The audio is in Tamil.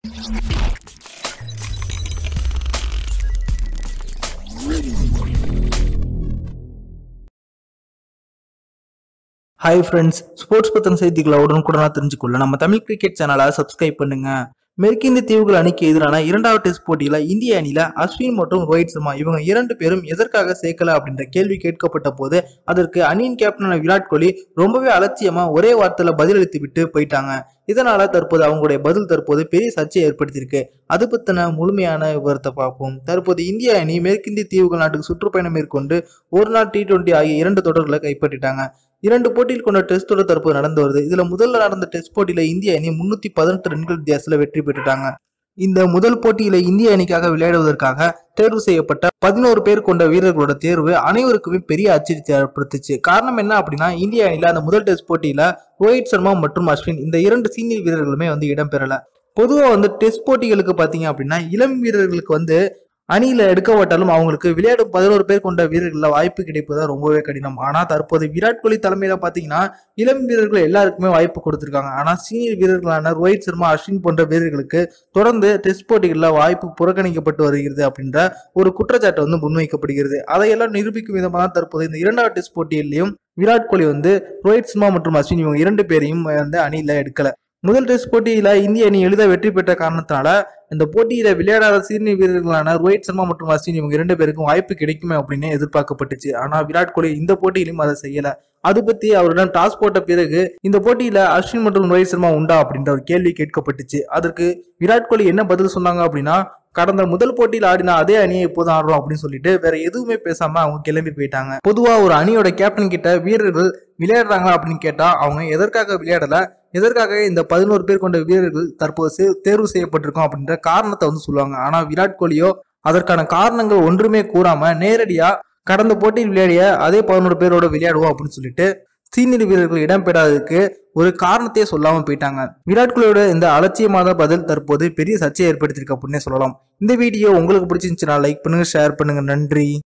ஹாய் ஃப்ரெண்ட்ஸ் ஸ்போர்ட்ஸ் பத்தின செய்திகளை உடனுக்குடனா தெரிஞ்சுக்கொள்ள நம்ம தமிழ் கிரிக்கெட் சேனலை சப்ஸ்கிரைப் பண்ணுங்க மேற்கிந்திய தீவுகள் அணிக்கு எதிரான இரண்டாவது டெஸ்ட் போட்டியில இந்திய அணியில அஸ்வின் மற்றும் ரோஹித் சர்மா இவங்க இரண்டு பேரும் எதற்காக சேர்க்கல அப்படின்ற கேள்வி கேட்கப்பட்ட போது அதற்கு அணியின் கேப்டனான விராட் கோலி ரொம்பவே அலட்சியமா ஒரே வார்த்தையில பதிலளித்து விட்டு போயிட்டாங்க இதனால தற்போது அவங்களுடைய பதில் தற்போது பெரிய சர்ச்சையை ஏற்படுத்தியிருக்கு அது பத்தின முழுமையான விவரத்தை பார்ப்போம் தற்போது இந்திய அணி மேற்கிந்திய தீவுகள் நாட்டுக்கு சுற்றுப்பயணம் மேற்கொண்டு ஒரு நாள் டி டுவெண்டி ஆகிய இரண்டு தொடர்களை கைப்பற்றிட்டாங்க இரண்டு போட்டியில் கொண்ட டெஸ்ட் தொடர் தற்போது நடந்து வருது இதுல முதல்ல நடந்த டெஸ்ட் போட்டியில இந்திய அணி முன்னூத்தி பதினெட்டு ரன்கள் வித்தியாசத்துல வெற்றி பெற்றுட்டாங்க இந்த முதல் போட்டியில இந்திய அணிக்காக விளையாடுவதற்காக தேர்வு செய்யப்பட்ட பதினோரு பேர் கொண்ட வீரர்களோட தேர்வு அனைவருக்குமே பெரிய அச்சுறுத்தி ஏற்படுத்துச்சு காரணம் என்ன அப்படின்னா இந்திய அணியில அந்த முதல் டெஸ்ட் போட்டியில ரோஹித் சர்மா மற்றும் அஸ்வின் இந்த இரண்டு சீனியர் வீரர்களுமே வந்து இடம்பெறல பொதுவாக வந்து டெஸ்ட் போட்டிகளுக்கு பார்த்தீங்க அப்படின்னா இளம் வீரர்களுக்கு வந்து அணியில எடுக்கப்பட்டாலும் அவங்களுக்கு விளையாடும் பதினோரு பேர் கொண்ட வீரர்கள வாய்ப்பு கிடைப்பது ரொம்பவே கடினம் ஆனா தற்போது விராட் கோலி தலைமையில பாத்தீங்கன்னா இளம் வீரர்கள் எல்லாருக்குமே வாய்ப்பு கொடுத்திருக்காங்க ஆனா சீனியர் வீரர்களான ரோஹித் சர்மா அஸ்வின் போன்ற வீரர்களுக்கு தொடர்ந்து டெஸ்ட் போட்டிகளில் வாய்ப்பு புறக்கணிக்கப்பட்டு வருகிறது அப்படின்ற ஒரு குற்றச்சாட்டு வந்து முன்வைக்கப்படுகிறது அதையெல்லாம் நிரூபிக்கும் விதமாக தான் தற்போது இந்த இரண்டாவது டெஸ்ட் போட்டியிலையும் விராட் கோலி வந்து ரோஹித் சர்மா மற்றும் அஸ்வின் இவங்க இரண்டு பேரையும் வந்து அணியில எடுக்கல முதல் டெஸ்ட் போட்டியில இந்திய அணி எளிதாக வெற்றி பெற்ற காரணத்தினால இந்த போட்டியில விளையாடாத சீனியர் வீரர்களான ரோஹித் சர்மா மற்றும் அஸ்வின் இவங்க இரண்டு பேருக்கும் வாய்ப்பு கிடைக்குமே அப்படின்னு எதிர்பார்க்கப்பட்டுச்சு ஆனா விராட் கோலி இந்த போட்டியிலும் அதை செய்யல அது பத்தி அவரிடம் டாஸ் போட்ட பிறகு இந்த போட்டியில அஸ்வின் மற்றும் ரோஹித் சர்மா உண்டா அப்படின்ற ஒரு கேள்வி கேட்கப்பட்டுச்சு அதற்கு விராட் கோலி என்ன பதில் சொன்னாங்க அப்படின்னா கடந்த முதல் போட்டியில் ஆடின அதே அணியை இப்போதும் ஆடுறோம் அப்படின்னு சொல்லிட்டு வேற எதுவுமே பேசாம அவங்க கிளம்பி போயிட்டாங்க பொதுவா ஒரு அணியோட கேப்டன் கிட்ட வீரர்கள் விளையாடுறாங்களா அப்படின்னு கேட்டா அவங்க எதற்காக விளையாடல எதற்காக இந்த பதினோரு பேர் கொண்ட வீரர்கள் தற்போது சே- தேர்வு செய்யப்பட்டிருக்கோம் அப்படின்ற காரணத்தை வந்து சொல்லுவாங்க ஆனா விராட் கோலியோ அதற்கான காரணங்கள் ஒன்றுமே கூறாம நேரடியா கடந்த போட்டியில் விளையாடிய அதே பதினோரு பேரோட விளையாடுவோம் அப்படின்னு சொல்லிட்டு சீனியர் வீரர்கள் இடம்பெறாததுக்கு ஒரு காரணத்தையே சொல்லாம போயிட்டாங்க விராட் கோலியோட இந்த அலட்சியமான பதில் தற்போது பெரிய சர்ச்சையை ஏற்படுத்தியிருக்கு அப்படின்னே சொல்லலாம் இந்த வீடியோ உங்களுக்கு பிடிச்சிருந்துச்சுன்னா லைக் பண்ணுங்க ஷேர் பண்ணுங்க நன்றி